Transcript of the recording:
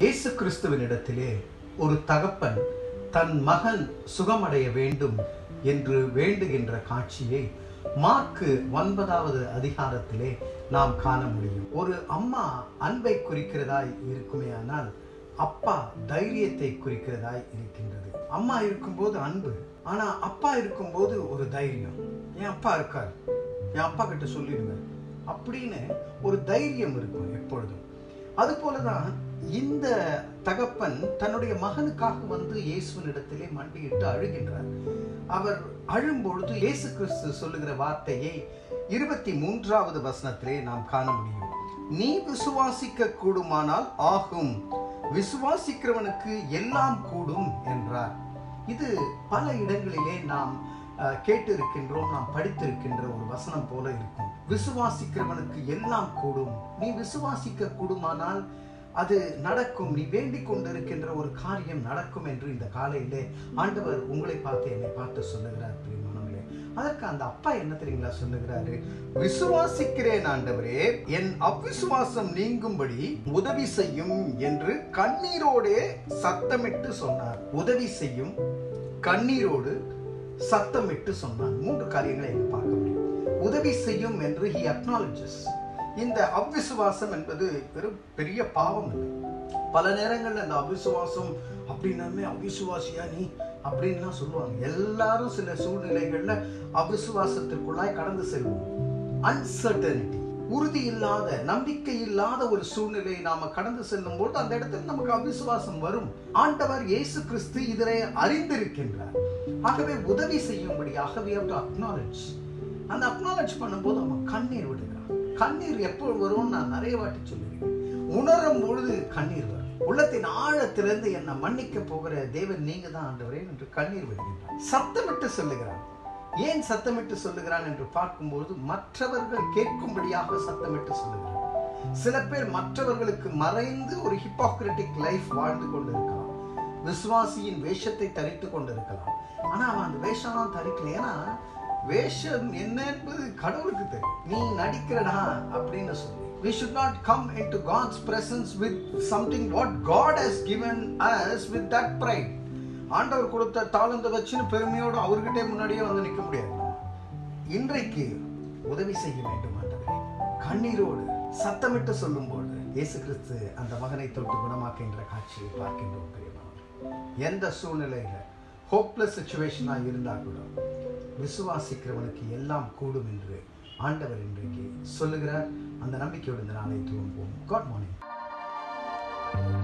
இயேசு கிறிஸ்துவனிடத்திலே ஒரு தகப்பன் தன் மகன் சுகமடைய வேண்டும் என்று வேண்டுகின்ற காட்சியை மார்க்கு ஒன்பதாவது அதிகாரத்திலே நாம் காண முடியும் ஒரு அம்மா அன்பை குறிக்கிறதாய் இருக்குமே ஆனால் அப்பா தைரியத்தை குறிக்கிறதாய் இருக்கின்றது அம்மா இருக்கும்போது அன்பு ஆனா அப்பா இருக்கும்போது ஒரு தைரியம் என் அப்பா இருக்கார் என் அப்பா கிட்ட சொல்லிடுங்க அப்படின்னு ஒரு தைரியம் இருக்கும் எப்பொழுதும் அது போலதான் இந்த தகப்பன் தன்னுடைய மகனுக்காக வந்து இயேசுவனிடத்திலே மண்டியிட்டு அழுகின்றார் அவர் அழும்பொழுது இயேசு கிறிஸ்து சொல்லுகிற வார்த்தையை இருபத்தி மூன்றாவது வசனத்திலே நாம் காண முடியும் நீ விசுவாசிக்க கூடுமானால் ஆகும் விசுவாசிக்கிறவனுக்கு எல்லாம் கூடும் என்றார் இது பல இடங்களிலே நாம் அஹ், கேட்டிருக்கின்றோம் நாம் படித்திருக்கின்ற ஒரு வசனம் போல இருக்கும் விசுவாசிக்கிறவனுக்கு எல்லாம் கூடும் நீ விசுவாசிக்க கூடுமானால் அது நடக்கும் நீ வேண்டிக் கொண்டிருக்கின்ற ஒரு காரியம் நடக்கும் என்று இந்த காலையிலே ஆண்டவர் உங்களை பார்த்து என்னை பார்த்து சொல்லுகிறார் பிரியமானவர்களே அதற்கு அந்த அப்பா என்ன தெரியுங்களா சொல்லுகிறாரு விசுவாசிக்கிறேன் ஆண்டவரே என் அவ்விசுவாசம் நீங்கும்படி உதவி செய்யும் என்று கண்ணீரோடே சத்தமிட்டு சொன்னார் உதவி செய்யும் கண்ணீரோடு சத்தமிட்டு சொன்னான் மூன்று காரியங்களை இங்க பார்க்க முடியும் உதவி செய்யும் என்று ஹி அக்னாலஜஸ் இந்த அவ்விசுவாசம் என்பது வெறும் பெரிய பாவம் இல்லை பல நேரங்கள்ல அந்த அவிசுவாசம் அப்படின்னாமே அவிசுவாசியா நீ அப்படின்லாம் சொல்லுவாங்க எல்லாரும் சில சூழ்நிலைகள்ல அவிசுவாசத்திற்குள்ளாய் கடந்து செல்வோம் அன்சர்டனிட்டி உறுதி இல்லாத நம்பிக்கை இல்லாத ஒரு சூழ்நிலையை நாம கடந்து செல்லும் போது அந்த இடத்துல நமக்கு அவிசுவாசம் வரும் ஆண்டவர் இயேசு கிறிஸ்து இதனை அறிந்திருக்கின்றார் ஆகவே உதவி செய்யும்படியாக we have to acknowledge அந்த அக்னாலஜ் பண்ணும்போது அவன் கண்ணீர் விடுகிறான் கண்ணீர் எப்போ வரும்னு நான் நிறைய வாட்டி சொல்லியிருக்கேன் உணரும் பொழுது கண்ணீர் வரும் உள்ளத்தின் ஆழத்திலிருந்து என்னை மன்னிக்க போகிற தேவன் நீங்க தான் ஆண்டவரே என்று கண்ணீர் விடுகின்றான் சத்தமிட்டு சொல்லுகிறான் ஏன் சத்தமிட்டு சொல்லுகிறான் என்று பார்க்கும்போது மற்றவர்கள் கேட்கும்படியாக சத்தமிட்டு சொல்லுகிறான் சில பேர் மற்றவர்களுக்கு மறைந்து ஒரு ஹிப்போக்ரட்டிக் லைஃப் வாழ்ந்து கொண்டிருக்கலாம் விசுவாசியின் வேஷத்தை தரித்து கொண்டிருக்கலாம் ஆனா அவன் அந்த வேஷம்லாம் தரிக்கல ஏன்னா வேஷம் என்ன என்பது கடவுளுக்கு தெரியும் நீ நடிக்கிறடா அப்படின்னு சொல்லி we should not come into god's presence with something what god has given us with that pride ஆண்டவர் கொடுத்த தாளந்த வச்சுன்னு பெருமையோடு அவர்கிட்ட முன்னாடியே வந்து நிற்க முடியாது நம்ம. இன்றைக்கு உதவி செய்ய வேண்டும் ஆண்டவரே கண்ணீரோடு சத்தமிட்டு சொல்லும்போது இயேசு கிறிஸ்து அந்த மகனை தொட்டு குணமாக்குகின்ற காட்சியை பார்க்கின்றோம் பெரியவன் எந்த சூழ்நிலையில ஹோப்லெஸ் சுச்சுவேஷனா இருந்தா கூட விசுவாசிக்கிறவனுக்கு எல்லாம் கூடும் என்று ஆண்டவர் இன்றைக்கு சொல்லுகிறார் அந்த நம்பிக்கையோடு இந்த நாளை துவங்குவோம் காட் மார்னிங்